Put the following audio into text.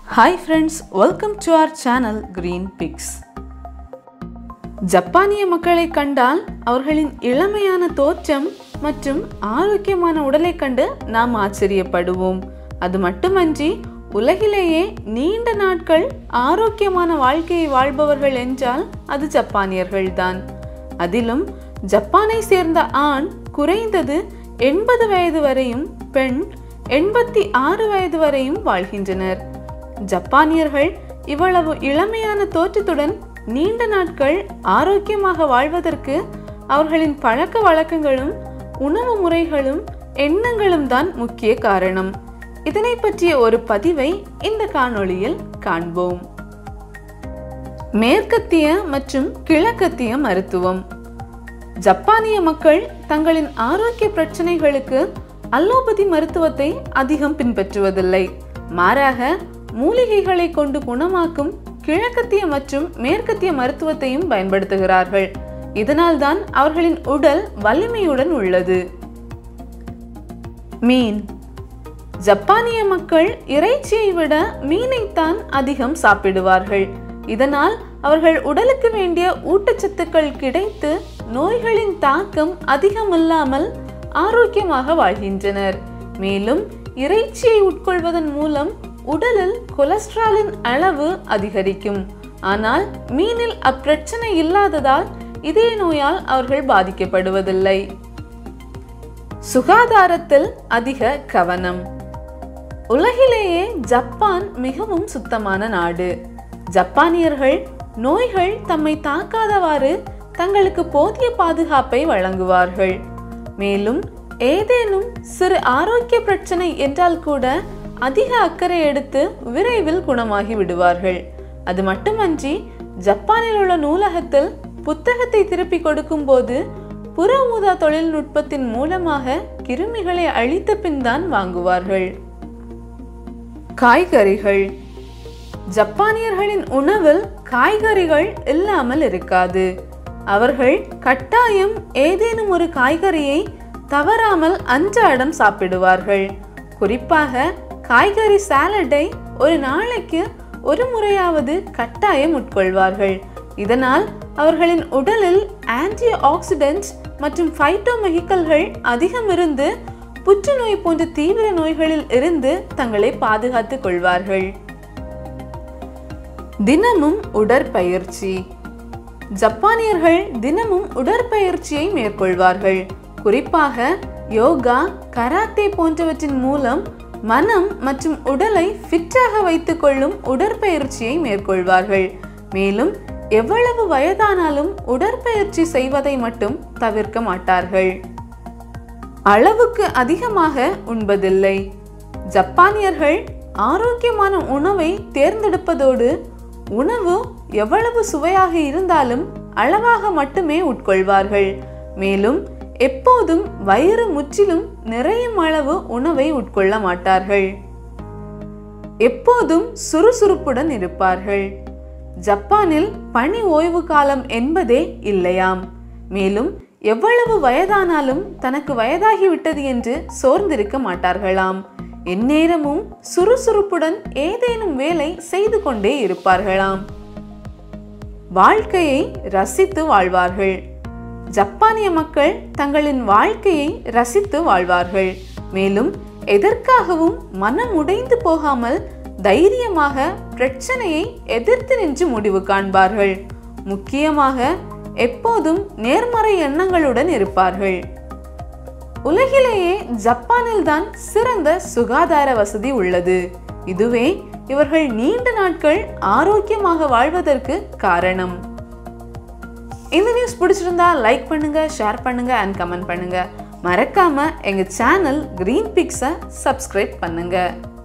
hi friends welcome to our channel Green Pix ஜப்பானிய மக்களை கண்டால் அவர்களின் இளமையான தோற்றம் மற்றும் ஆரோக்கியமான உடலை கண்டு நாம் ஆச்சரியப்படுவோம் அது மட்டுமன்றி உலகிலேயே நீண்ட நாட்கள் ஆரோக்கியமான வாழ்க்கையை வாழ்பவர்கள் என்றால் அது ஜப்பானியர்கள்தான் அதிலும் ஜப்பானை சேர்ந்த ஆண் குறைந்தது எண்பது வயது வரையும் பெண் எண்பத்தி ஆறு வயது வரையும் வாழ்கின்றனர் ஜப்பானியர்கள் இவ்வளவு இளமையான தோற்றத்துடன் நீண்ட நாட்கள் ஆரோக்கியமாக வாழ்வதற்கு அவர்களின் பழக்க வழக்கங்களும் உணவு முறைகளும் எண்ணங்களும் தான் முக்கிய காரணம் இதனை பற்றிய ஒரு பதிவை இந்த காணொளியில் காண்போம் மேற்கத்திய மற்றும் கிழக்கத்திய மருத்துவம் ஜப்பானிய மக்கள் தங்களின் ஆரோக்கிய பிரச்சனைகளுக்கு அலோபதி மருத்துவத்தை அதிகம் பின்பற்றுவதில்லை மாறாக மூலிகைகளை கொண்டு குணமாக்கும் கிழக்கத்திய மற்றும் மேற்கத்திய மருத்துவத்தையும் பயன்படுத்துகிறார்கள் இதனால்தான் அவர்களின் உடல் வலிமையுடன் உள்ளது மீன் ஜப்பானிய மக்கள் இறைச்சியை விட மீனைத்தான் அதிகம் சாப்பிடுவார்கள் இதனால் அவர்கள் உடலுக்கு வேண்டிய ஊட்டச்சத்துக்கள் கிடைத்து நோய்களின் தாக்கம் அதிகமில்லாமல் ஆரோக்கியமாக வாழ்கின்றனர் மேலும் இறைச்சியை உட்கொள்வதன் மூலம் உடலில் கொலஸ்ட்ராலின் அளவு அதிகரிக்கும் ஆனால் மீனில் அப்பிரச்சனை இல்லாததால் இதய நோயால் அவர்கள் பாதிக்கப்படுவதில்லை சுகாதாரத்தில் அதிக கவனம் உலகிலேயே ஜப்பான் மிகவும் சுத்தமான நாடு ஜப்பானியர்கள் நோய்கள் தம்மை தாக்காதவாறு தங்களுக்கு போதிய பாதுகாப்பை வழங்குவார்கள் மேலும் ஏதேனும் சிறு ஆரோக்கிய பிரச்சனை என்றால் கூட அதிக அக்கறை எடுத்து விரைவில் குணமாகி விடுவார்கள் அது மட்டுமன்றி ஜப்பானில் உள்ள நூலகத்தில் புத்தகத்தை திருப்பி கொடுக்கும் போது புற ஊதா தொழில்நுட்பத்தின் மூலமாக கிருமிகளை அழித்த பின் தான் வாங்குவார்கள் காய்கறிகள் ஜப்பானியர்களின் உணவில் காய்கறிகள் இல்லாமல் இருக்காது அவர்கள் கட்டாயம் ஏதேனும் ஒரு காய்கறியை தவறாமல் அன்றாடம் சாப்பிடுவார்கள் குறிப்பாக காய்கறி சாலடை ஒரு நாளைக்கு ஒரு முறையாவது கட்டாயம் உட்கொள்வார்கள் இதனால் அவர்களின் உடலில் ஆன்டி ஆக்சிடென்ட் மற்றும் ஃபைட்டோமெகிக்கல்கள் அதிகம் இருந்து புற்றுநோய் போன்ற தீவிர நோய்களில் இருந்து தங்களை பாதுகாத்துக் கொள்வார்கள் தினமும் உடற்பயிற்சி ஜப்பானியர்கள் தினமும் உடற்பயிற்சியை மேற்கொள்வார்கள் குறிப்பாக யோகா கராத்தே போன்றவற்றின் மூலம் மனம் மற்றும் உடலை ஃபிட்டாக வைத்துக் கொள்ளும் உடற்பயிற்சியை மேற்கொள்வார்கள் மேலும் எவ்வளவு வயதானாலும் உடற்பயிற்சி செய்வதை மட்டும் தவிர்க்க மாட்டார்கள் அளவுக்கு அதிகமாக உண்பதில்லை ஜப்பானியர்கள் ஆரோக்கியமான உணவை தேர்ந்தெடுப்பதோடு உணவு எவ்வளவு சுவையாக இருந்தாலும் அளவாக மட்டுமே உட்கொள்வார்கள் மேலும் எப்போதும் வயிறு முற்றிலும் நிறையும் அளவு உணவை உட்கொள்ள மாட்டார்கள் எப்போதும் சுறுசுறுப்புடன் இருப்பார்கள் ஜப்பானில் பணி ஓய்வு காலம் என்பதே இல்லையாம் மேலும் எவ்வளவு வயதானாலும் தனக்கு வயதாகிவிட்டது என்று சோர்ந்திருக்க மாட்டார்களாம் எந்நேரமும் சுறுசுறுப்புடன் ஏதேனும் வேலை செய்து கொண்டே இருப்பார்களாம் வாழ்க்கையை ரசித்து வாழ்வார்கள் ஜப்பானிய மக்கள் தங்களின் வாழ்க்கையை ரசித்து வாழ்வார்கள் மேலும் எதற்காகவும் மனம் உடைந்து போகாமல் தைரியமாக பிரச்சனையை எதிர்த்து நின்று முடிவு காண்பார்கள் முக்கியமாக எப்போதும் நேர்மறை எண்ணங்களுடன் இருப்பார்கள் உலகிலேயே ஜப்பானில் தான் சிறந்த சுகாதார வசதி உள்ளது இதுவே இவர்கள் நீண்ட நாட்கள் ஆரோக்கியமாக வாழ்வதற்கு காரணம் இந்த நியூஸ் பிடிச்சிருந்தா லைக் பண்ணுங்க ஷேர் பண்ணுங்க அண்ட் கமெண்ட் பண்ணுங்க மறக்காம எங்க சேனல் கிரீன் பிக்ஸை சப்ஸ்கிரைப் பண்ணுங்க